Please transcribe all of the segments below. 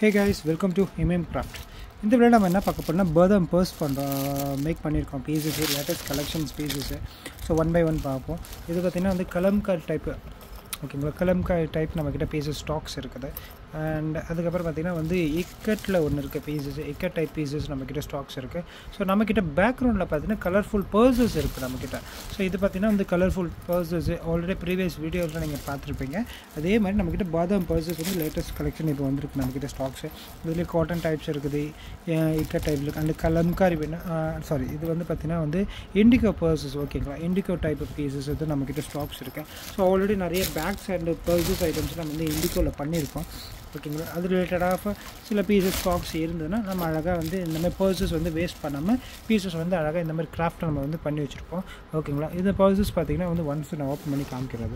hey guys welcome to MM Craft இந்த video நம்ம என்ன பார்க்க போறோம்னா பர்தம் பர்ஸ் பண்ணுறோம் மேக் பண்ணியிருக்கோம் pieces latest collections pieces so one by one பார்ப்போம் இது பார்த்திங்கன்னா வந்து கலம்கார் டைப்பு ஓகேங்களா கலம்காய் டைப் நம்மக்கிட்ட பீசஸ் ஸ்டாக்ஸ் இருக்குது அண்ட் அதுக்கப்புறம் பார்த்திங்கன்னா வந்து இக்கட்டில் ஒன்று இருக்குது பீசஸ் இக்கட் டைப் பீசஸ் நம்மக்கிட்ட ஸ்டாக்ஸ் இருக்குது ஸோ நம்மக்கிட்ட பேக்ரவுண்டில் பார்த்தீங்கன்னா கலர்ஃபுல் பர்சஸ் இருக்குது நம்மக்கிட்ட ஸோ இது பார்த்திங்கன்னா வந்து கலர்ஃபுல் பர்சஸ் ஆல்ரெடி ப்ரீவியஸ் வீடியோவில் நீங்கள் பார்த்துருப்பீங்க அதே மாதிரி நம்மக்கிட்ட பாதாம் பர்சஸ் வந்து லேட்டஸ்ட் கலெக்ஷன் இப்போ வந்திருக்கு நம்மக்கிட்ட ஸ்டாக்ஸு இதுலேயே காட்டன் டைப்ஸ் இருக்குது இக்கட் டைப் இருக்குது அண்ட் கலம்காரி வேணும் சாரி இது வந்து பார்த்திங்கன்னா வந்து இண்டிகோ பர்சஸ் ஓகேங்களா இண்டிகோ டைப் ஆஃப் பீசஸ் வந்து நம்மக்கிட்ட ஸ்டாக்ஸ் இருக்குது ஸோ ஆல்ரெடி நிறைய பேக்ஸ் அண்ட் பர்சஸ் ஐட்டம்ஸ் நம்ம வந்து இண்டிகோவில் பண்ணியிருக்கோம் ஓகேங்களா அது ரிலேட்டடாக சில பீசஸ் ஸ்டாக்ஸ் இருந்ததுன்னா நம்ம அழகாக வந்து இந்த மாதிரி பர்சஸ் வந்து வேஸ்ட் பண்ணாமல் பீசஸ் வந்து அழகாக இந்த மாதிரி கிராஃப்ட் நம்ம வந்து பண்ணி வச்சுருப்போம் ஓகேங்களா இந்த பர்சஸ் பார்த்திங்கன்னா வந்து ஒன்ஸ் நான் ஓப்பன் பண்ணி காமிக்கிறது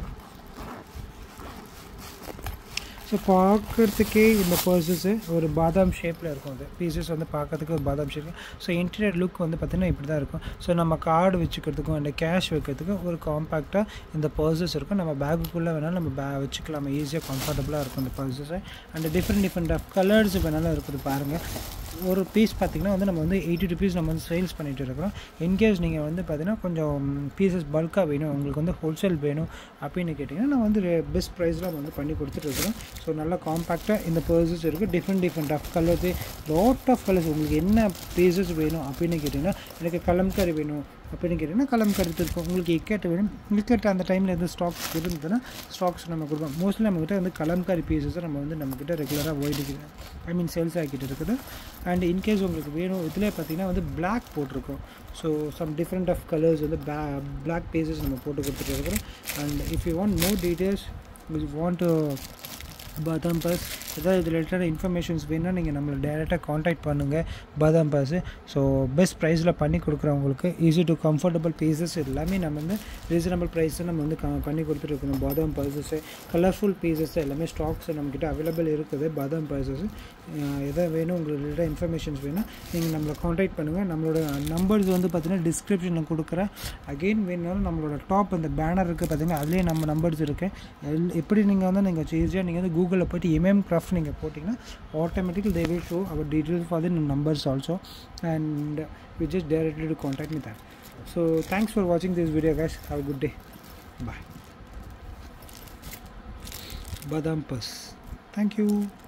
ஸோ பார்க்குறதுக்கே இந்த பர்சஸ்ஸு ஒரு பாதாம் ஷேப்பில் இருக்கும் அது பீசஸ் வந்து பார்க்கறதுக்கு ஒரு பாதாம் ஷேப் ஸோ இன்டீரியர் லுக் வந்து பார்த்திங்கன்னா இப்படி தான் இருக்கும் ஸோ நம்ம கார்டு வச்சுக்கிறதுக்கும் அந்த கேஷ் வைக்கிறதுக்கும் ஒரு காம்பேக்டாக இந்த பர்சஸ் இருக்கும் நம்ம பேக்குக்குள்ளே வேணாலும் நம்ம பே வச்சுக்கலாம் ஈஸியாக கம்ஃபர்டபுளாக இருக்கும் இந்த பர்சஸை and different different of colours வேணாலும் இருக்குது பாருங்கள் ஒரு பீஸ் பார்த்திங்கன்னா வந்து நம்ம வந்து எயிட்டி ருபீஸ் நம்ம வந்து சேல்ஸ் பண்ணிகிட்டு இருக்கிறோம் இன்கேஸ் நீங்கள் வந்து பார்த்தீங்கன்னா கொஞ்சம் பீசஸ் பல்காக வேணும் உங்களுக்கு வந்து ஹோல்சேல் வேணும் அப்படின்னு கேட்டிங்கன்னா நான் வந்து பெஸ்ட் ப்ரைஸில் வந்து பண்ணி கொடுத்துட்ருக்குறோம் ஸோ நல்லா காம்பேக்டாக இந்த பர்சஸ் இருக்குது different different of colours lot of colours உங்களுக்கு என்ன பீசஸ் வேணும் அப்படின்னு கேட்டிங்கன்னா எனக்கு கலம்கரி வேணும் அப்படின்னு கேட்டிங்கன்னா கலம்கரி இருக்கும் உங்களுக்கு இக்கெட் வேணும் இக்கெட் அந்த டைமில் எதுவும் ஸ்டாக்ஸ் இருந்ததுன்னா ஸ்டாக்ஸ் நம்ம கொடுப்போம் மோஸ்ட்லி நம்மக்கிட்ட வந்து கலம்காரி பீசஸை நம்ம வந்து நம்மக்கிட்ட ரெகுலராக ஓடிட்டு ஐ மீன் சேல்ஸ் ஆகிக்கிட்டு இருக்குது அண்ட் இன்கேஸ் உங்களுக்கு வேணும் இதில் பார்த்தீங்கன்னா வந்து பிளாக் போட்டிருக்கோம் so some different of colours வந்து பே பிளாக் பேசஸ் நம்ம போட்டு கொடுத்துட்டு இருக்கிறோம் and if you want more details you want to பாதாம் பாஸ் ஏதாவது இது ரிலேட்டடான இன்ஃபர்மேஷன்ஸ் வேணும்னா நீங்கள் நம்மளை டேரெக்டாக காண்டாக்ட் பண்ணுங்கள் பாதாம் பாஸு ஸோ பெஸ்ட் ப்ரைஸில் பண்ணி கொடுக்குறவங்களுக்கு ஈஸி டு கம்ஃபர்டபுள் பீசஸ் எல்லாமே நம்ம வந்து ரீசனபிள் ப்ரைஸை நம்ம வந்து க பண்ணி கொடுத்துட்ருக்கணும் பாதாம் பர்சஸ்ஸு கலர்ஃபுல் பீசஸ் எல்லாமே ஸ்டாக்ஸ் நம்மக்கிட்ட அவைலபிள் இருக்குது பாதாம் பர்சஸ் எதை வேணும் உங்களுக்கு ரிலேட்டட் இன்ஃபர்மேஷன்ஸ் வேணும் நீங்கள் நம்மளை காண்டாக்ட் பண்ணுங்கள் நம்மளோட நம்பர்ஸ் வந்து பார்த்தீங்கன்னா டிஸ்கிரிப்ஷனில் கொடுக்குறேன் அகெயின் வேணுனாலும் நம்மளோட டாப் அந்த பேனர் இருக்குது பார்த்தீங்கன்னா அதுலேயே நம்ம நம்பர்ஸ் இருக்குது எல் எப்படி நீங்கள் வந்து நீங்கள் ஈஸியாக நீங்கள் வந்து கூகுளில் போய்ட்டு எம்எம் கிராஃப்ட் நீங்கள் போட்டிங்கன்னா automatically they will show our details for the numbers also and we just directly to contact me that so thanks for வாட்சிங் this video guys have a good day bye badam pus thank you